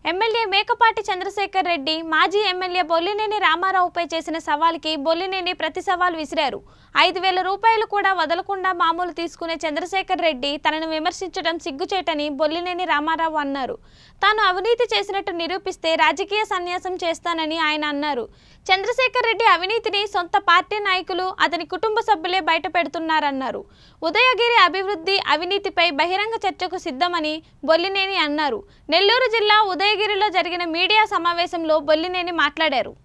MLA Mekapati Chandrasekhar Reddy మాజీ MLA Bollineni రామారావుపై చేసిన సవాల్కి బొల్లినేని ప్రతి సవాల్ విసిరారు ఐదు వేల రూపాయలు కూడా వదలకుండా మామూలు తీసుకునే చంద్రశేఖర్ రెడ్డి తనను విమర్శించడం సిగ్గుచేటని బొల్లినేని రామారావు అన్నారు తాను అవినీతి చేసినట్టు నిరూపిస్తే రాజకీయ సన్యాసం చేస్తానని ఆయన అన్నారు చంద్రశేఖర్ రెడ్డి అవినీతిని సొంత పార్టీ నాయకులు అతని కుటుంబ సభ్యులే బయట పెడుతున్నారన్నారు ఉదయగిరి అభివృద్ధి అవినీతిపై బహిరంగ చర్చకు సిద్ధమని బొల్లినేని అన్నారు నెల్లూరు జిల్లా ఉదయగిరిలో జరిగిన మీడియా సమావేశంలో బొల్లినేని మాట్లాడారు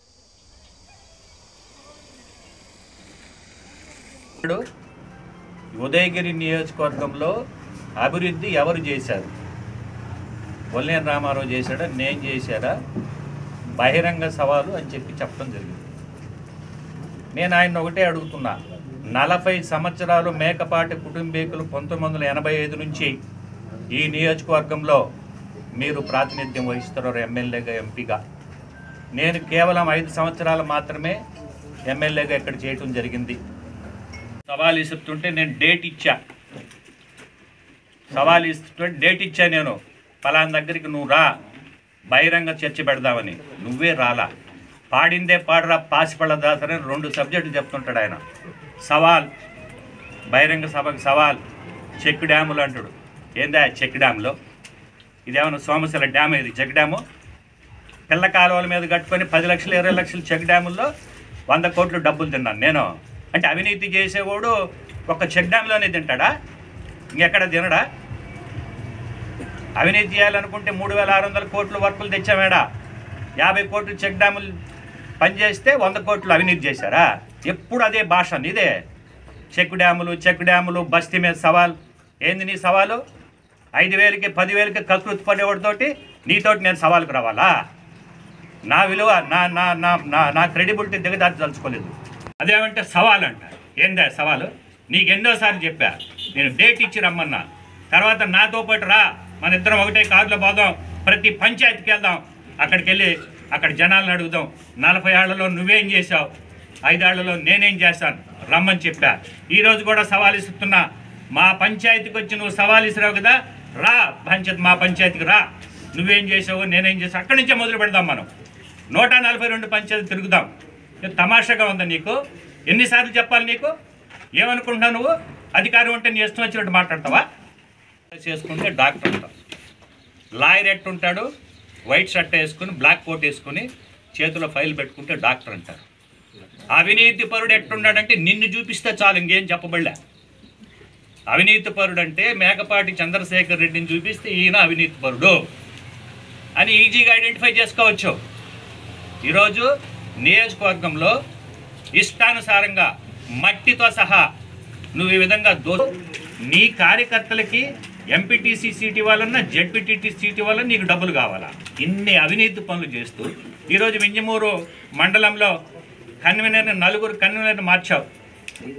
ఇప్పుడు ఉదయగిరి నియోజకవర్గంలో అభివృద్ధి ఎవరు చేశారు వల్లేని రామారావు చేశాడా నేను చేశాడా బహిరంగ సవాలు అని చెప్పి చెప్పడం జరిగింది నేను ఆయన ఒకటే అడుగుతున్నా నలభై సంవత్సరాలు మేకపాటి కుటుంబీకులు పంతొమ్మిది వందల ఎనభై ఐదు నుంచి ఈ నియోజకవర్గంలో మీరు ప్రాతినిధ్యం వహిస్తున్నారు ఎమ్మెల్యేగా ఎంపీగా నేను కేవలం ఐదు సంవత్సరాలు మాత్రమే ఎమ్మెల్యేగా ఇక్కడ చేయటం జరిగింది సవాల్ ఇస్తుంటే నేను డేట్ ఇచ్చా సవాల్ ఇస్తుంటే డేట్ ఇచ్చా నేను ఫలానా దగ్గరికి నువ్వు రా బహిరంగ చర్చ పెడదామని నువ్వే రాలా పాడిందే పాడరా పాసిపళ్ళ దాసరని రెండు సబ్జెక్టులు చెప్తుంటాడు ఆయన సవాల్ బహిరంగ సభకు సవాల్ చెక్ డ్యాములు అంటాడు ఏందా చెక్ డ్యాములో ఇదేమన్నా సోమశిల డ్యామ్ ఇది చెక్ డ్యాము పిల్ల కాలువల మీద కట్టుకొని పది లక్షలు ఇరవై లక్షలు చెక్ డ్యాముల్లో వంద కోట్లు డబ్బులు తిన్నాను నేను అంటే అవినీతి చేసేవాడు ఒక చెక్ డ్యామ్లోనే తింటాడా ఇంకెక్కడ తినడా అవినీతి చేయాలనుకుంటే మూడు వేల ఆరు వందల కోట్లు వర్కులు తెచ్చామేడా యాభై కోట్లు చెక్ డ్యాములు పనిచేస్తే వంద కోట్లు అవినీతి చేశారా ఎప్పుడు అదే భాష ఇదే చెక్ డ్యాములు చెక్ డ్యాములు బస్తీ మీద సవాల్ ఏంది నీ సవాలు ఐదు వేలకి పదివేలకి కకృతి పడేవాడితోటి నీతోటి నేను సవాలుకు రావాలా నా విలువ నా నా నా నా నా క్రెడిబిలిటీ దిగదార్చదలుచుకోలేదు అదేమంటే సవాల్ అంట ఏందా సవాలు నీకు ఎన్నోసార్లు చెప్పా నేను డేట్ ఇచ్చి రమ్మన్నా తర్వాత నాతో పాటు రా మన ఇద్దరం ఒకటే కారులో పోదాం ప్రతి పంచాయతీకి వెళ్దాం అక్కడికి వెళ్ళి అక్కడ జనాలను అడుగుదాం నలభై ఏళ్లలో నువ్వేం చేశావు ఐదేళ్లలో నేనేం చేశాను రమ్మని చెప్పా ఈరోజు కూడా సవాల్ ఇస్తున్నా మా పంచాయతీకి వచ్చి నువ్వు సవాల్ ఇసిరావు కదా రా పంచాయతీ మా పంచాయతీకి రా నువ్వేం చేసావు నేనేం చేసావు అక్కడి నుంచే మొదలు పెడదాం మనం నూట నలభై రెండు పంచాయతీ తిరుగుదాం ఇది తమాషాగా ఉందా నీకు ఎన్నిసార్లు చెప్పాలి నీకు ఏమనుకుంటున్నావు నువ్వు అధికారం ఉంటే నీ ఇష్టం వచ్చినట్టు మాట్లాడతావా చేసుకుంటే డాక్టర్ ఉంటాం లాయర్ ఎట్టుంటాడు వైట్ షర్ట్ వేసుకుని బ్లాక్ కోట్ వేసుకుని చేతిలో ఫైల్ పెట్టుకుంటే డాక్టర్ అంటారు అవినీతి పరుడు ఎట్టున్నాడంటే నిన్ను చూపిస్తే చాలు ఇంకేం చెప్పబడలే అవినీతి పరుడు అంటే మేకపాటి చంద్రశేఖర్ రెడ్డిని చూపిస్తే ఈయన అవినీతి పరుడు అని ఈజీగా ఐడెంటిఫై చేసుకోవచ్చు ఈరోజు నియోజకవర్గంలో ఇష్టానుసారంగా మట్టితో సహా నువ్వు ఈ విధంగా దో నీ కార్యకర్తలకి ఎంపీటీసీ సీట్ ఇవ్వాలన్నా జెడ్పీటీటీ సీట్ ఇవ్వాలన్నా నీకు డబ్బులు కావాలా ఇన్ని అవినీతి పనులు చేస్తూ ఈరోజు వింజమూరు మండలంలో కన్వీనర్ని నలుగురు కన్వీనర్ని మార్చావు